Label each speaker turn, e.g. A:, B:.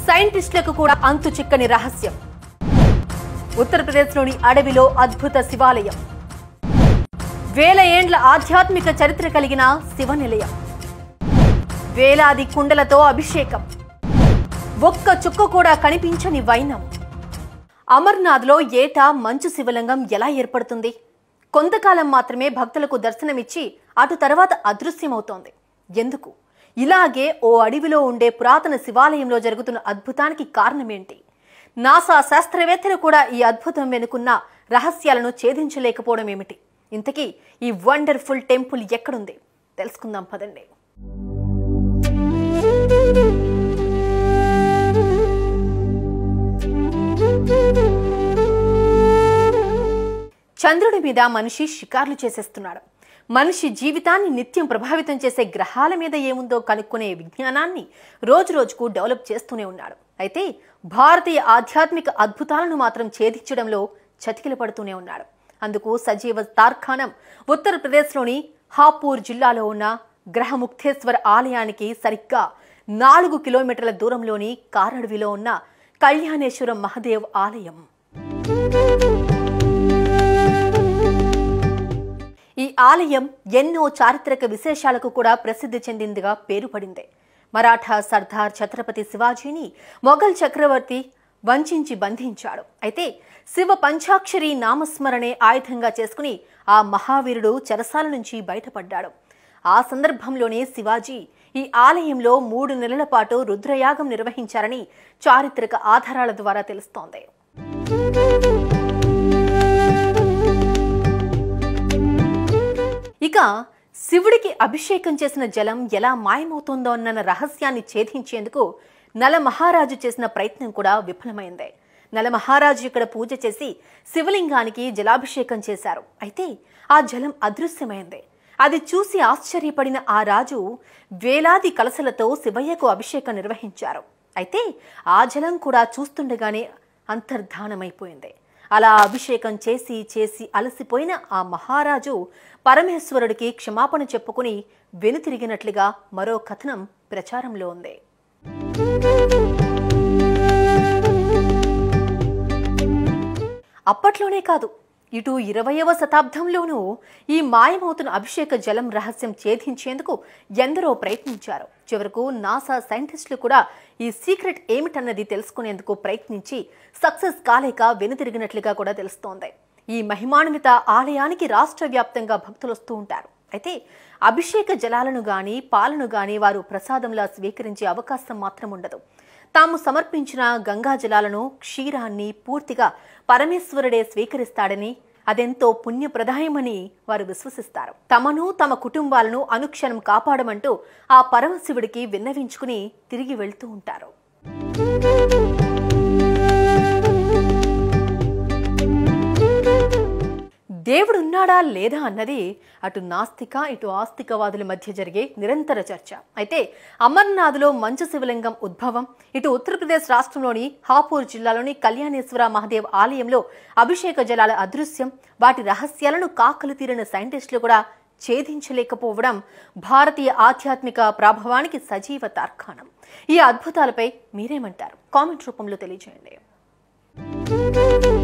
A: సైంటిస్టులకు కూడా అంతు చిక్కని రహస్యం ఉత్తరప్రదేశ్లోని అడవిలో అద్భుత శివాలయం వేల ఏండ్ల ఆధ్యాత్మిక చరిత్ర కలిగిన శివ నిలయం వేలాది కుండలతో అభిషేకం ఒక్క చుక్క కూడా కనిపించని వైనం అమర్నాథ్లో ఏటా మంచు శివలింగం ఎలా ఏర్పడుతుంది కొంతకాలం మాత్రమే భక్తులకు దర్శనమిచ్చి అటు తర్వాత అదృశ్యమవుతోంది ఎందుకు ఇలాగే ఓ అడవిలో ఉండే పురాతన శివాలయంలో జరుగుతున్న అద్భుతానికి కారణమేంటి నాసా శాస్త్రవేత్తలు కూడా ఈ అద్భుతం వెనుకున్న రహస్యాలను ఛేదించలేకపోవడం ఏమిటి ఇంతకీ ఈ వండర్ఫుల్ టెంపుల్ ఎక్కడుంది తెలుసుకుందాం పదండి చంద్రుడి మీద మనిషి షికార్లు చేసేస్తున్నాడు మనిషి జీవితాన్ని నిత్యం ప్రభావితం చేసే గ్రహాల మీద ఏముందో కనుక్కునే విజ్ఞానాన్ని రోజు రోజుకు డెవలప్ చేస్తూనే ఉన్నాడు అయితే భారతీయ ఆధ్యాత్మిక అద్భుతాలను మాత్రం ఛేదించడంలో చతికిల పడుతూనే ఉన్నాడు అందుకు సజీవ తార్ఖానం ఉత్తరప్రదేశ్లోని హాపూర్ జిల్లాలో ఉన్న గ్రహముక్తేశ్వర ఆలయానికి సరిగ్గా నాలుగు కిలోమీటర్ల దూరంలోని కారడవిలో ఉన్న కళ్యాణేశ్వరం మహదేవ్ ఆలయం ఈ ఆలయం ఎన్నో చారిత్రక విశేషాలకు కూడా ప్రసిద్ధి చెందిందిగా పేరు పడింది మరాఠా సర్దార్ ఛత్రపతి శివాజీని మొఘల్ చక్రవర్తి వంచించి బంధించాడు అయితే శివ పంచాక్షరి నామస్మరణే ఆయుధంగా చేసుకుని ఆ మహావీరుడు చెరసాల నుంచి బయటపడ్డాడు ఆ సందర్భంలోనే శివాజీ ఈ ఆలయంలో మూడు నెలల పాటు రుద్రయాగం నిర్వహించారని చారిత్రక ఆధారాల ద్వారా తెలుస్తోంది ఇక శివుడికి అభిషేకం చేసిన జలం ఎలా మాయమవుతోందో అన్న రహస్యాన్ని ఛేదించేందుకు నల మహారాజు చేసిన ప్రయత్నం కూడా విఫలమైంది నల మహారాజు ఇక్కడ పూజ చేసి శివలింగానికి జలాభిషేకం చేశారు అయితే ఆ జలం అదృశ్యమైంది అది చూసి ఆశ్చర్యపడిన ఆ రాజు వేలాది కలసలతో శివయ్యకు అభిషేకం నిర్వహించారు అయితే ఆ జలం కూడా చూస్తుండగానే అంతర్ధానమైపోయింది అలా అభిషేకం చేసి చేసి అలసిపోయిన ఆ మహారాజు పరమేశ్వరుడికి క్షమాపణ చెప్పుకుని వెనుతిరిగినట్లుగా మరో కథనం ప్రచారంలో ఉంది అప్పట్లోనే కాదు ఇటు ఇరవయవ శతాబ్దంలోనూ ఈ మాయమవుతున్న అభిషేక జలం రహస్యం ఛేదించేందుకు ఎందరో ప్రయత్నించారు చివరకు నాసా సైంటిస్టులు కూడా ఈ సీక్రెట్ ఏమిటన్నది తెలుసుకునేందుకు ప్రయత్నించి సక్సెస్ కాలేక వెనుతిరిగినట్లుగా కూడా తెలుస్తోంది ఈ మహిమాన్విత ఆలయానికి రాష్ట్ర వ్యాప్తంగా భక్తులు వస్తూ ఉంటారు అయితే అభిషేక జలాలను గాని పాలను గాని వారు ప్రసాదంలా స్వీకరించే అవకాశం మాత్రం ఉండదు తాము సమర్పించిన గంగా జలాలను క్షీరాన్ని పూర్తిగా పరమేశ్వరుడే స్వీకరిస్తాడని అదెంతో పుణ్యప్రదాయమని వారు విశ్వసిస్తారు తమను తమ కుటుంబాలను అనుక్షణం కాపాడమంటూ ఆ పరమశివుడికి విన్నవించుకుని తిరిగి వెళ్తూ ఉంటారు దేవుడున్నాడా లేదా అన్నది అటు నాస్తిక ఇటు ఆస్తికవాదుల మధ్య జరిగే నిరంతర చర్చ అయితే అమర్నాథ్లో మంచు శివలింగం ఉద్భవం ఇటు ఉత్తరప్రదేశ్ రాష్ట్రంలోని హాపూర్ జిల్లాలోని కళ్యాణేశ్వర మహాదేవ్ ఆలయంలో అభిషేక జలాల అదృశ్యం వాటి రహస్యాలను కాకలు తీరిన సైంటిస్టులు కూడా ఛేదించలేకపోవడం భారతీయ ఆధ్యాత్మిక ప్రభావానికి సజీవ తార్కాణం ఈ అద్భుతాలపై మీరేమంటారు కామెంట్ రూపంలో తెలియజేయండి